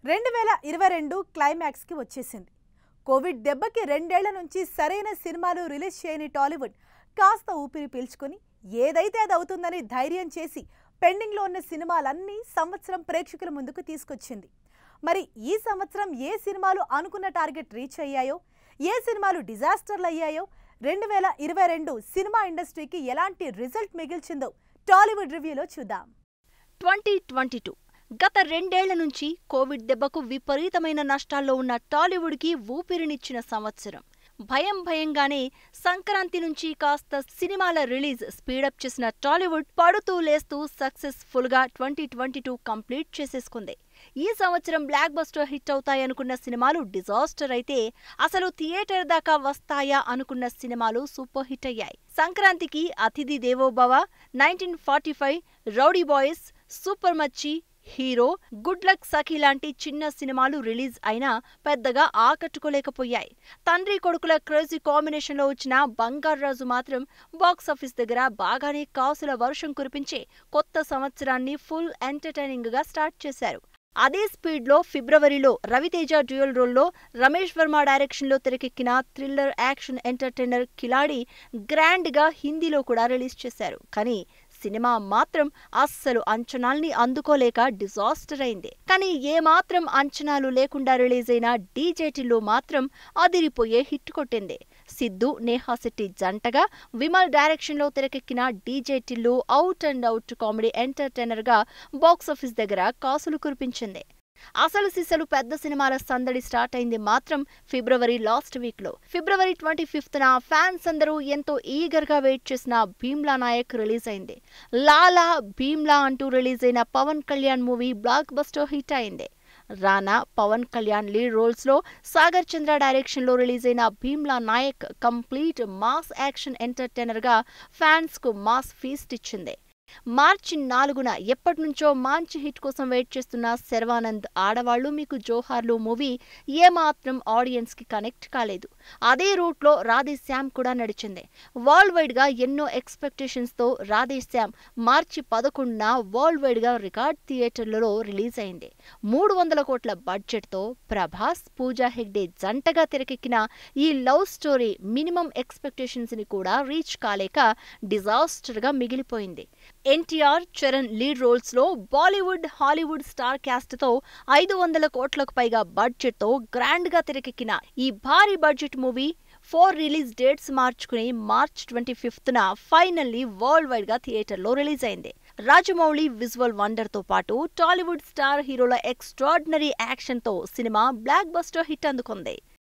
రెండు వేల ఇరవై రెండు క్లైమాక్స్కి వచ్చేసింది కోవిడ్ దెబ్బకి రెండేళ్ల నుంచి సరైన సినిమాలు రిలీజ్ చేయని టాలీవుడ్ కాస్త ఊపిరి పీల్చుకొని ఏదైతే అది అవుతుందని ధైర్యం చేసి పెండింగ్లో ఉన్న సినిమాలన్నీ సంవత్సరం ప్రేక్షకుల ముందుకు తీసుకొచ్చింది మరి ఈ సంవత్సరం ఏ సినిమాలు అనుకున్న టార్గెట్ రీచ్ అయ్యాయో ఏ సినిమాలు డిజాస్టర్లు అయ్యాయో రెండు వేల ఇరవై రెండు సినిమా ఇండస్ట్రీకి ఎలాంటి రిజల్ట్ మిగిల్చిందో టాలీవుడ్ రివ్యూలో చూద్దాం ట్వంటీ ట్వంటీ టూ గత రెండేళ్ల నుంచి కోవిడ్ దెబ్బకు విపరీతమైన నష్టాల్లో ఉన్న టాలీవుడ్కి ఊపిరినిచ్చిన సంవత్సరం భయం భయంగానే సంక్రాంతి నుంచి కాస్త సినిమాల రిలీజ్ స్పీడప్ చేసిన టాలీవుడ్ పడుతూ లేస్తూ సక్సెస్ఫుల్ గా ట్వంటీ ట్వంటీ టూ కంప్లీట్ చేసేసుకుంది ఈ సంవత్సరం బ్లాక్ బస్టర్ హిట్ అవుతాయనుకున్న సినిమాలు డిజాస్టర్ అయితే అసలు థియేటర్ దాకా వస్తాయా అనుకున్న సినిమాలు సూపర్ హిట్ అయ్యాయి సంక్రాంతికి Atithi Devobhava nineteen forty five rowdy boys super Machi hero good luck Sakhi లాంటి చిన్న సినిమాలు రిలీజ్ అయినా పెద్దగా ఆకట్టుకోలేకపోయాయి తండ్రి కొడుకుల క్రేజీ కాంబినేషన్లో వచ్చిన బంగారాజు మాత్రం బాక్సాఫీస్ దగ్గర బాగానే కాసుల వర్షం కురిపించి కొత్త సంవత్సరాన్ని ఫుల్ ఎంటర్టైనింగ్ గా స్టార్ట్ చేశారు అదే స్పీడ్లో ఫిబ్రవరిలో రవితేజ డ్యూయల్ రోల్లో రమేష్ వర్మ డైరెక్షన్లో తెరకెక్కిన థ్రిల్లర్ యాక్షన్ ఎంటర్టైనర్ కిలాడి గ్రాండ్గా హిందీలో కూడా రిలీజ్ చేశారు కానీ సినిమా మాత్రం అస్సలు అంచనాల్ని అందుకోలేక డిజాస్టర్ అయింది కానీ ఏమాత్రం అంచనాలు లేకుండా రిలీజ్ అయిన డీజేటీలో మాత్రం అదిరిపోయే హిట్ కొట్టింది సిద్ధు నేహా శెట్టి జంటగా విమల్ డైరెక్షన్లో తెరకెక్కిన DJ Tillu out and out comedy entertainer గా బాక్సాఫీస్ దగ్గర కాసులు కురిపించింది అసలు సిసలు పెద్ద సినిమాల సందడి స్టార్ట్ అయింది మాత్రం ఫిబ్రవరి లాస్ట్ వీక్ లో ఫిబ్రవరి ట్వంటీ ఫిఫ్త్ న ఫ్యాన్స్ అందరూ ఎంతో ఈగర్ గా వెయిట్ చేసిన భీమ్లా నాయక్ రిలీజ్ అయింది లాలా భీమ్లా అంటూ రిలీజ్ అయిన Pawan Kalyan movie blockbuster hit అయింది రానా పవన్ కళ్యాణ్ లీడ్ రోల్స్ లో సాగర్ చంద్ర డైరెక్షన్ లో రిలీజ్ అయిన Bheemla Nayak complete mass action entertainer గా ఫ్యాన్స్ కు మాస్ ఫీస్ట్ ఇచ్చింది మార్చి నాలుగున ఎప్పటి నుంచో మంచి హిట్ కోసం వెయిట్ చేస్తున్న శర్వానంద్ ఆడవాళ్లు మీకు జోహార్లు మూవీ ఏమాత్రం ఆడియన్స్ కి కనెక్ట్ కాలేదు అదే రూట్ లో రాధే శ్యామ్ కూడా నడిచింది వరల్డ్ వైడ్ గా ఎన్నో ఎక్స్పెక్టేషన్స్ తో రాధే శ్యామ్ మార్చి పదకొండున వరల్డ్ వైడ్ గా రికార్డ్ థియేటర్లలో రిలీజ్ అయింది మూడు వందల కోట్ల బడ్జెట్ తో ప్రభాస్ పూజా హెగ్డే జంటగా తెరకెక్కిన ఈ లవ్ స్టోరీ మినిమం ఎక్స్పెక్టేషన్స్ ని కూడా రీచ్ కాలేక డిజాస్టర్ గా మిగిలిపోయింది ఎన్టీఆర్ చరణ్ లీడ్ రోల్స్ లో బాలీవుడ్ హాలీవుడ్ స్టార్ క్యాస్ట్ తో ఐదు వందల కోట్లకు పైగా బడ్జెట్ తో గ్రాండ్ గా తెరకెక్కిన ఈ భారీ budget movie four release dates మార్చుకుని మార్చ్ ట్వంటీ ఫిఫ్త్ న ఫైనల్లీ వరల్డ్ వైడ్ గా థియేటర్ లో రిలీజ్ అయింది రాజమౌళి విజువల్ వండర్ తో పాటు టాలీవుడ్ స్టార్ హీరోల ఎక్స్ట్రాడినరీ యాక్షన్ తో సినిమా బ్లాక్ బస్టర్ హిట్ అందుకుంది